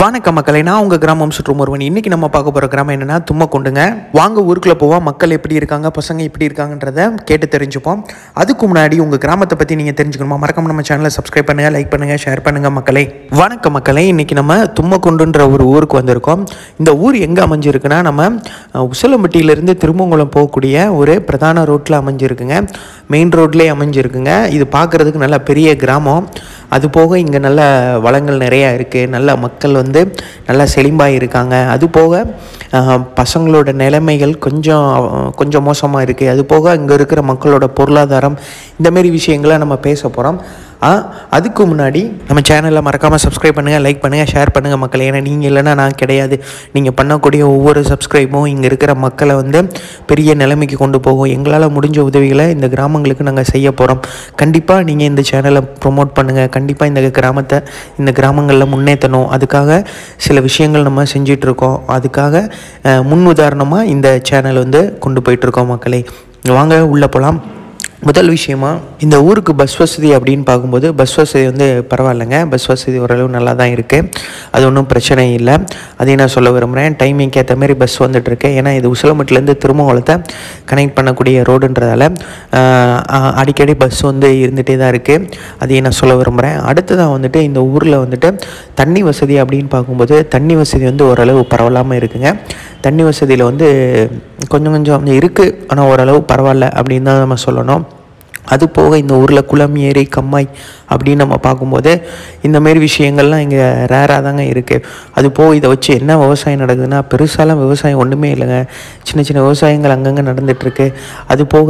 வணக்கம் மக்களை நான் உங்கள் கிராமம் சுற்றும் ஒருவன் இன்றைக்கி நம்ம பார்க்க போகிற கிராமம் என்னென்னா தும்மக்குண்டுங்க வாங்க ஊருக்குள்ளே போவோம் மக்கள் எப்படி இருக்காங்க பசங்க எப்படி இருக்காங்கன்றத கேட்டு தெரிஞ்சுப்போம் அதுக்கு முன்னாடி உங்கள் கிராமத்தை பற்றி நீங்கள் தெரிஞ்சுக்கணுமா மறக்காம நம்ம சேனலை சப்ஸ்கிரைப் பண்ணுங்கள் லைக் பண்ணுங்கள் ஷேர் பண்ணுங்கள் மக்களே வணக்கம் மக்களே இன்றைக்கி நம்ம தும்மக்குண்டுன்ற ஒரு ஊருக்கு வந்திருக்கோம் இந்த ஊர் எங்கே அமைஞ்சிருக்குன்னா நம்ம அஹ், உசிலம்பட்டியிலேருந்து திருமங்கலம் போகக்கூடிய ஒரு பிரதான ரோட்டில் அமைஞ்சிருக்குங்க மெயின் ரோட்லேயே அமைஞ்சிருக்குங்க இது பார்க்குறதுக்கு நல்ல பெரிய கிராமம் அது போக இங்கே நல்ல வளங்கள் நிறையா இருக்குது நல்ல மக்கள் வந்து நல்லா செழிம்பாக இருக்காங்க அது போக ஆஹ், பசங்களோட நிலைமைகள் கொஞ்சம் கொஞ்சம் மோசமாக இருக்குது அது போக இங்கே இருக்கிற மக்களோட பொருளாதாரம் இந்தமாரி விஷயங்களை நம்ம பேச போகிறோம் அதுக்கு முன்னாடி நம்ம சேனலை மறக்காமல் சப்ஸ்கிரைப் பண்ணுங்கள் லைக் பண்ணுங்கள் ஷேர் பண்ணுங்கள் மக்கள் ஏன்னா நீங்கள் இல்லைன்னா நான் கிடையாது நீங்கள் பண்ணக்கூடிய ஒவ்வொரு சப்ஸ்கிரைபும் இங்கே இருக்கிற மக்களை வந்து பெரிய நிலைமைக்கு கொண்டு போகும் எங்களால் முடிஞ்ச உதவிகளை இந்த கிராமங்களுக்கு நாங்கள் செய்ய போகிறோம் கண்டிப்பாக நீங்கள் இந்த சேனலை ப்ரொமோட் பண்ணுங்கள் கண்டிப்பாக இந்த கிராமத்தை இந்த கிராமங்களில் முன்னேற்றணும் அதுக்காக சில விஷயங்கள் நம்ம செஞ்சிட்ருக்கோம் அதுக்காக அஹ், முன் உதாரணமாக இந்த சேனல் வந்து கொண்டு போயிட்டுருக்கோம் மக்களே வாங்க உள்ளே போகலாம் முதல் விஷயமா இந்த ஊருக்கு பஸ் வசதி அப்படின்னு பார்க்கும்போது பஸ் வசதி வந்து பரவாயில்லைங்க பஸ் வசதி ஓரளவு நல்லா தான் இருக்குது அது ஒன்றும் பிரச்சனை இல்லை அதையும் நான் சொல்ல விரும்புகிறேன் டைமிங்க்கு ஏற்ற மாதிரி பஸ் வந்துட்டுருக்கு ஏன்னா இது உசிலமட்டிலேருந்து திருமங்கலத்தை கனெக்ட் பண்ணக்கூடிய ரோடுன்றதால ஆஹ், ஆஹ், அடிக்கடி பஸ் வந்து இருந்துகிட்டே தான் இருக்குது அதையும் நான் சொல்ல விரும்புகிறேன் அடுத்ததாக வந்துட்டு இந்த ஊரில் வந்துட்டு தண்ணி வசதி அப்படின்னு பார்க்கும்போது தண்ணி வசதி வந்து ஓரளவு பரவலாமல் இருக்குங்க தண்ணி வசதியில் வந்து கொஞ்சம் கொஞ்சம் இருக்குது ஆனால் ஓரளவு பரவாயில்ல அப்படின்னு தான் நம்ம சொல்லணும் அது போக இந்த ஊரில் குளம் ஏரி கம்மாய் அப்படின்னு நம்ம பார்க்கும்போது இந்த மாரி விஷயங்கள்லாம் இங்கே ரேராக தாங்க இருக்குது அது போக இதை வச்சு என்ன விவசாயம் நடக்குதுன்னா பெருசாலாம் விவசாயம் ஒன்றுமே இல்லைங்க சின்ன சின்ன விவசாயங்கள் அங்கங்கே நடந்துகிட்ருக்கு அது போக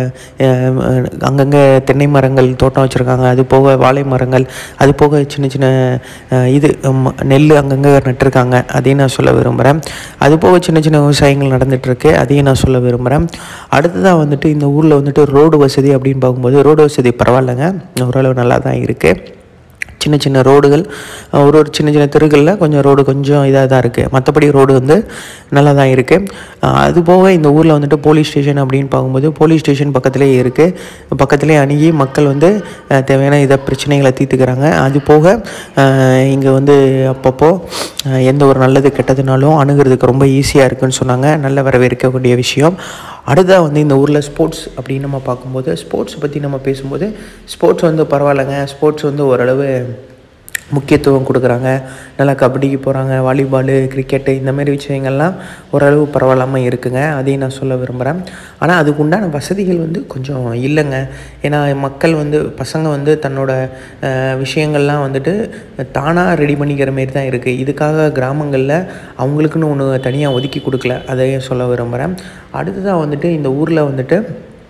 அஹ், அஹ், அங்கங்கே தென்னை மரங்கள் தோட்டம் வச்சுருக்காங்க அது போக வாழை மரங்கள் அது போக சின்ன சின்ன அஹ், இது ம், நெல் அங்கங்கே நட்டிருக்காங்க அதையும் நான் சொல்ல விரும்புகிறேன் அது போக சின்ன சின்ன விவசாயங்கள் நடந்துகிட்ருக்கு அதையும் நான் சொல்ல விரும்புகிறேன் அடுத்ததாக வந்துட்டு இந்த ஊரில் வந்துட்டு ரோடு வசதி அப்படின்னு பார்க்கும்போது ரோடு வசதி பரவாயில்லைங்க ஓரளவு நல்லா தான் இருக்குது சின்ன சின்ன ரோடுகள் அஹ், ஒரு ஒரு சின்ன சின்ன தெருக்களில் கொஞ்சம் ரோடு கொஞ்சம் இதாக தான் இருக்குது மற்றபடி ரோடு வந்து நல்லா தான் இருக்குது அது போக இந்த ஊரில் வந்துட்டு போலீஸ் ஸ்டேஷன் அப்படின்னு பார்க்கும்போது போலீஸ் ஸ்டேஷன் பக்கத்துலேயே இருக்குது பக்கத்துலேயே அணுகி மக்கள் வந்து அஹ், தேவையான இதை பிரச்சனைகளை தீர்த்துக்கிறாங்க அது போக இங்கே வந்து அப்பப்போ அஹ், எந்த ஒரு நல்லது கெட்டதுனாலும் அணுகிறதுக்கு ரொம்ப ஈஸியாக இருக்குன்னு சொன்னாங்க நல்ல வரவேற்கக்கூடிய விஷயம் அடுத்ததாக வந்து இந்த ஊரில் ஸ்போர்ட்ஸ் அப்படின்னு நம்ம பார்க்கும்போது ஸ்போர்ட்ஸ் பற்றி நம்ம பேசும்போது ஸ்போர்ட்ஸ் வந்து பரவாயில்லைங்க ஸ்போர்ட்ஸ் வந்து ஓரளவு முக்கியத்துவம் கொடுக்குறாங்க நல்லா கபடிக்கு போகிறாங்க வாலிபாலு கிரிக்கெட்டு இந்த மாதிரி விஷயங்கள்லாம் ஓரளவு பரவாயில்லாமல் இருக்குங்க அதையும் நான் சொல்ல விரும்புகிறேன் ஆனால் அதுக்கு உண்டான வசதிகள் வந்து கொஞ்சம் இல்லைங்க ஏன்னா மக்கள் வந்து பசங்க வந்து தன்னோட அஹ், விஷயங்கள்லாம் வந்துட்டு தானாக ரெடி பண்ணிக்கிற மாரி தான் இருக்குது இதுக்காக கிராமங்களில் அவங்களுக்குன்னு ஒன்று தனியாக ஒதுக்கி கொடுக்கல அதையும் சொல்ல விரும்புகிறேன் அடுத்ததாக வந்துட்டு இந்த ஊரில் வந்துட்டு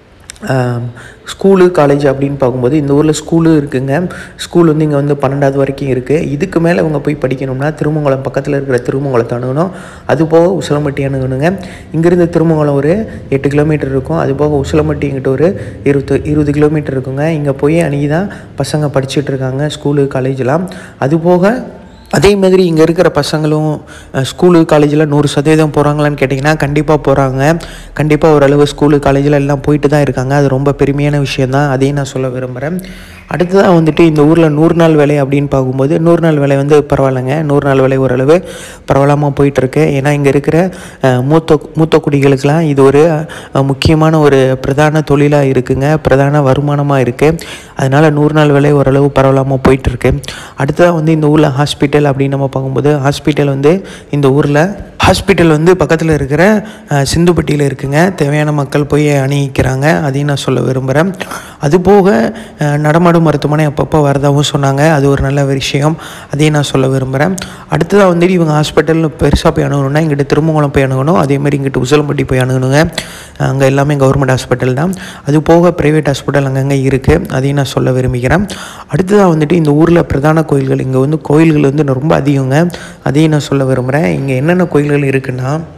ஆம், ஸ்கூலு காலேஜ் அப்படின்னு பார்க்கும்போது இந்த ஊரில் ஸ்கூலு இருக்குங்க ஸ்கூல் வந்து இங்கே வந்து பன்னெண்டாவது வரைக்கும் இருக்குது இதுக்கு மேலே அவங்க போய் படிக்கணும்னா திருமங்கலம் பக்கத்தில் இருக்கிற திருமங்கலத்தை அணுகணும் அது போக உசிலம்பட்டி அணுகணுங்க இங்கேருந்து திருமங்கலம் ஒரு எட்டு கிலோமீட்டர் இருக்கும் அது போக உசிலம்பட்டி இங்கிட்ட ஒரு இருபது இருபது கிலோமீட்டர் இருக்குங்க இங்கே போய் அணுகி தான் பசங்க படிச்சுட்டு இருக்காங்க ஸ்கூலு காலேஜெலாம் அது போக அதே மாதிரி இங்கே இருக்கிற பசங்களும் அஹ், ஸ்கூலு காலேஜில் நூறு சதவீதம் போகிறாங்களான்னு கேட்டிங்கன்னா கண்டிப்பாக போகிறாங்க கண்டிப்பாக ஓரளவு ஸ்கூலு காலேஜில் எல்லாம் போயிட்டு தான் இருக்காங்க அது ரொம்ப பெருமையான விஷயந்தான் அதையும் நான் சொல்ல விரும்புகிறேன் அடுத்ததாக வந்துட்டு இந்த ஊரில் நூறு நாள் வேலை அப்படின்னு பார்க்கும்போது நூறு நாள் வேலை வந்து பரவாயில்லைங்க நூறு நாள் வேலை ஓரளவு பரவாயில்லாமல் போயிட்டுருக்கு ஏன்னா இங்கே இருக்கிற அஹ், மூத்த மூத்த குடிகளுக்கெல்லாம் இது ஒரு அஹ், முக்கியமான ஒரு பிரதான தொழிலாக இருக்குங்க பிரதான வருமானமாக இருக்குது அதனால் நூறு நாள் வேலை ஓரளவு பரவாயில்லாமல் போயிட்டுருக்கு அடுத்ததாக வந்து இந்த ஊரில் ஹாஸ்பிட்டல் அப்படின்னு நம்ம பார்க்கும்போது ஹாஸ்பிட்டல் வந்து இந்த ஊரில் ஹாஸ்பிட்டல் வந்து பக்கத்தில் இருக்கிற அஹ், சிந்துப்பட்டியில் இருக்குங்க தேவையான மக்கள் போய் அணிவிக்கிறாங்க அதையும் நான் சொல்ல விரும்புகிறேன் அது போக அஹ், நடமாடும் மருத்துவமனை அப்பப்போ வரதாகவும் சொன்னாங்க அது ஒரு நல்ல விஷயம் அதையும் நான் சொல்ல விரும்புகிறேன் அடுத்ததாக வந்துட்டு இவங்க ஹாஸ்பிட்டல் பெருசாக போய் அணுகணும்னா இங்கிட்ட திருமங்கலம் போய் அணுகணும் அதேமாதிரி இங்கிட்ட உசலம்பட்டி போய் அணுகணுங்க அங்கே எல்லாமே கவர்மெண்ட் ஹாஸ்பிட்டல் தான் அது போக ப்ரைவேட் ஹாஸ்பிட்டல் அங்கங்கே இருக்குது அதையும் நான் சொல்ல விரும்புகிறேன் அடுத்ததாக வந்துட்டு இந்த ஊரில் பிரதான கோயில்கள் இங்கே வந்து கோயில்கள் வந்து ரொம்ப அதிகங்க அதையும் நான் சொல்ல விரும்புகிறேன் இங்கே என்னென்ன கோயில்கள் இருக்குன்னா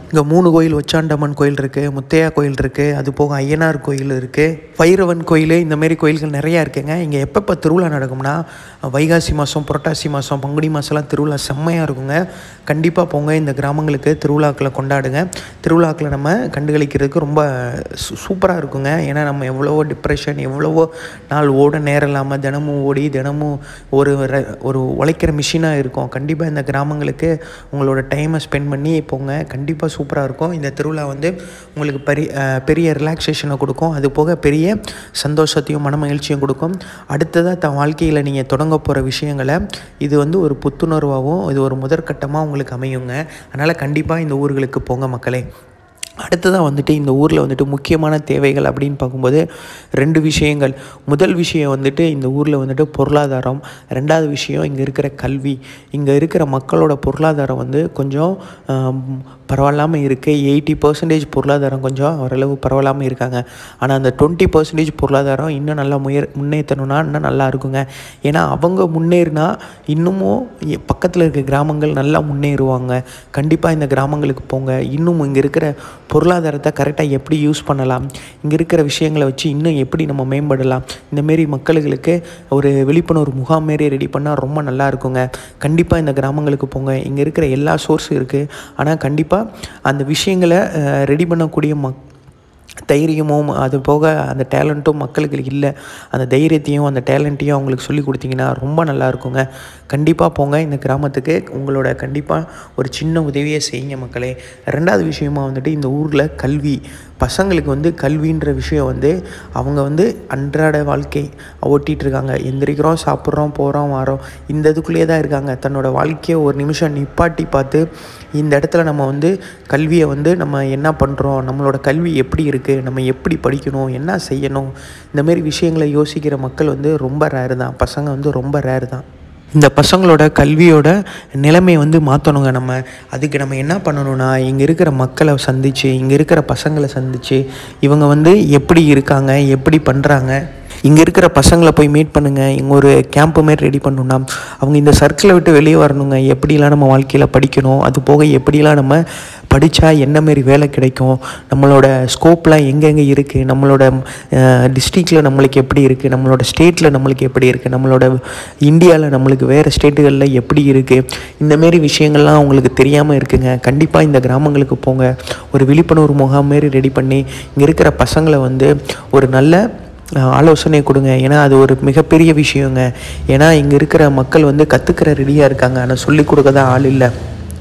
இங்கே மூணு கோயில் ஒச்சாண்டம்மன் கோயில் இருக்குது முத்தையா கோயில் இருக்குது அது போக ஐயனார் கோயில் இருக்குது பைரவன் கோயில் இந்த மாதிரி கோயில்கள் நிறையா இருக்குங்க இங்கே எப்பப்போ திருவிழா நடக்கும்னா வைகாசி மாதம் புரட்டாசி மாதம் பங்குனி மாதம்லாம் திருவிழா செம்மையாக இருக்குங்க கண்டிப்பாக போங்க இந்த கிராமங்களுக்கு திருவிழாக்களை கொண்டாடுங்க திருவிழாக்களை நம்ம கண்டுகளிக்கிறதுக்கு ரொம்ப சூ சூப்பராக இருக்குங்க ஏன்னா நம்ம எவ்வளவோ டிப்ரெஷன் எவ்வளவோ நாள் ஓட நேரம் இல்லாமல் தினமும் ஓடி தினமும் ஒரு ர- ஒரு உழைக்கிற மிஷினாக இருக்கும் கண்டிப்பாக இந்த கிராமங்களுக்கு உங்களோட டைமை ஸ்பெண்ட் பண்ணி போங்க கண்டிப்பாக சூப்பராக இருக்கும் இந்த திருவிழா வந்து உங்களுக்கு பெரிய அஹ், பெரிய ரிலாக்ஸேஷனை கொடுக்கும் அது போக பெரிய சந்தோஷத்தையும் மன மகிழ்ச்சியும் கொடுக்கும் அடுத்ததாக தன் வாழ்க்கையில் நீங்கள் தொடங்க போகிற விஷயங்களை இது வந்து ஒரு புத்துணர்வாகவும் இது ஒரு முதற்கட்டமாக உங்களுக்கு அமையுங்க அதனால் கண்டிப்பாக இந்த ஊர்களுக்கு போங்க மக்களே அடுத்ததாக வந்துட்டு இந்த ஊரில் வந்துட்டு முக்கியமான தேவைகள் அப்படின்னு பார்க்கும்போது ரெண்டு விஷயங்கள் முதல் விஷயம் வந்துட்டு இந்த ஊரில் வந்துட்டு பொருளாதாரம் ரெண்டாவது விஷயம் இங்கே இருக்கிற கல்வி இங்கே இருக்கிற மக்களோட பொருளாதாரம் வந்து கொஞ்சம் ஆம், பரவாயில்லாமல் இருக்குது எயிட்டி பர்சன்டேஜ் பொருளாதாரம் கொஞ்சம் ஓரளவு பரவாயில்லாமல் இருக்காங்க ஆனால் அந்த டுவெண்ட்டி பர்சன்டேஜ் பொருளாதாரம் இன்னும் நல்லா முயற் முன்னேற்றணும்னா இன்னும் நல்லா இருக்குங்க ஏன்னா அவங்க முன்னேறினா இன்னமும் எ- பக்கத்தில் இருக்க கிராமங்கள் நல்லா முன்னேறுவாங்க கண்டிப்பாக இந்த கிராமங்களுக்கு போங்க இன்னும் இங்கே இருக்கிற பொருளாதாரத்தை கரெக்டாக எப்படி யூஸ் பண்ணலாம் இங்கே இருக்கிற விஷயங்களை வச்சு இன்னும் எப்படி நம்ம மேம்படலாம் இந்தமாரி மக்களுக்கு ஒரு விழிப்புணர்வு முகாம் மாரி ரெடி பண்ணால் ரொம்ப நல்லா இருக்குங்க கண்டிப்பாக இந்த கிராமங்களுக்கு போங்க இங்கே இருக்கிற எல்லா சோர்ஸும் இருக்குது ஆனால் கண்டிப்பாக அந்த விஷயங்களை ரெடி பண்ணக்கூடிய மக் தைரியமும் அது போக அந்த டேலண்ட்டும் மக்களுக்கு இல்லை அந்த தைரியத்தையும் அந்த டேலண்ட்டையும் அவங்களுக்கு சொல்லி கொடுத்தீங்கன்னா ரொம்ப நல்லா இருக்குங்க கண்டிப்பாக போங்க இந்த கிராமத்துக்கு உங்களோட கண்டிப்பாக ஒரு சின்ன உதவியை செய்யுங்க மக்களே ரெண்டாவது விஷயமா வந்துட்டு இந்த ஊரில் கல்வி பசங்களுக்கு வந்து கல்வின்ற விஷயம் வந்து அவங்க வந்து அன்றாட வாழ்க்கை ஓட்டிகிட்டு இருக்காங்க எந்திரிக்கிறோம் சாப்பிட்றோம் போகிறோம் வரோம் இந்த இதுக்குள்ளேயே தான் இருக்காங்க தன்னோட வாழ்க்கையை ஒரு நிமிஷம் நிப்பாட்டி பார்த்து இந்த இடத்துல நம்ம வந்து கல்வியை வந்து நம்ம என்ன பண்ணுறோம் நம்மளோட கல்வி எப்படி இருக்குது நம்ம எப்படி படிக்கணும் என்ன செய்யணும் இந்த மாதிரி விஷயங்களை யோசிக்கிற மக்கள் வந்து ரொம்ப ரேரு தான் பசங்க வந்து ரொம்ப ரேரு தான் இந்த பசங்களோட கல்வியோட நிலைமையை வந்து மாற்றணுங்க நம்ம அதுக்கு நம்ம என்ன பண்ணணும்னா இங்கே இருக்கிற மக்களை சந்தித்து இங்கே இருக்கிற பசங்களை சந்தித்து இவங்க வந்து எப்படி இருக்காங்க எப்படி பண்ணுறாங்க இங்கே இருக்கிற பசங்களை போய் மீட் பண்ணுங்கள் இங்கே ஒரு கேம்ப் மாரி ரெடி பண்ணணும்னா அவங்க இந்த சர்க்கிளை விட்டு வெளியே வரணுங்க எப்படிலாம் நம்ம வாழ்க்கையில் படிக்கணும் அது போக எப்படிலாம் நம்ம படித்தா என்ன மாரி வேலை கிடைக்கும் நம்மளோட ஸ்கோப்லாம் எங்கெங்கே இருக்குது நம்மளோட டிஸ்ட்ரிக்டில் நம்மளுக்கு எப்படி இருக்குது நம்மளோட ஸ்டேட்டில் நம்மளுக்கு எப்படி இருக்குது நம்மளோட இந்தியாவில் நம்மளுக்கு வேறு ஸ்டேட்டுகளில் எப்படி இருக்குது இந்தமாரி விஷயங்கள்லாம் அவங்களுக்கு தெரியாமல் இருக்குங்க கண்டிப்பாக இந்த கிராமங்களுக்கு போங்க ஒரு விழிப்புணர்வு முகாம் மாரி ரெடி பண்ணி இங்கே இருக்கிற பசங்களை வந்து ஒரு நல்ல அஹ், ஆலோசனை கொடுங்க ஏன்னா அது ஒரு மிகப்பெரிய விஷயங்க ஏன்னா இங்கே இருக்கிற மக்கள் வந்து கற்றுக்கிற ரெடியாக இருக்காங்க ஆனால் சொல்லிக் கொடுக்க தான் ஆள் இல்லை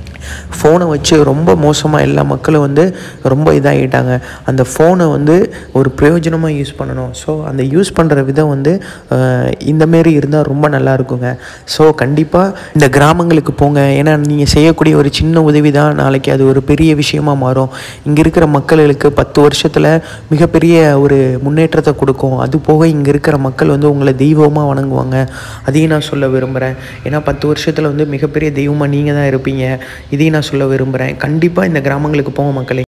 ஃபோனை வச்சு ரொம்ப மோசமாக எல்லா மக்களும் வந்து ரொம்ப இதாகிட்டாங்க அந்த ஃபோனை வந்து ஒரு பிரயோஜனமாக யூஸ் பண்ணணும் ஸோ அந்த யூஸ் பண்ணுற விதம் வந்து அஹ், இந்த மாரி இருந்தால் ரொம்ப நல்லா இருக்குங்க ஸோ கண்டிப்பாக இந்த கிராமங்களுக்கு போங்க ஏன்னா நீங்கள் செய்யக்கூடிய ஒரு சின்ன உதவி தான் நாளைக்கு அது ஒரு பெரிய விஷயமா மாறும் இங்கே இருக்கிற மக்களுக்கு பத்து வருஷத்தில் மிகப்பெரிய ஒரு முன்னேற்றத்தை கொடுக்கும் அது போக இங்கே இருக்கிற மக்கள் வந்து உங்களை தெய்வமாக வணங்குவாங்க அதையும் நான் சொல்ல விரும்புகிறேன் ஏன்னா பத்து வருஷத்தில் வந்து மிகப்பெரிய தெய்வமாக நீங்கள் தான் இருப்பீங்க இதையும் நான் சொல்ல விரும்புகிறேன் கண்டிப்பாக இந்த கிராமங்களுக்கு போங்க மக்களே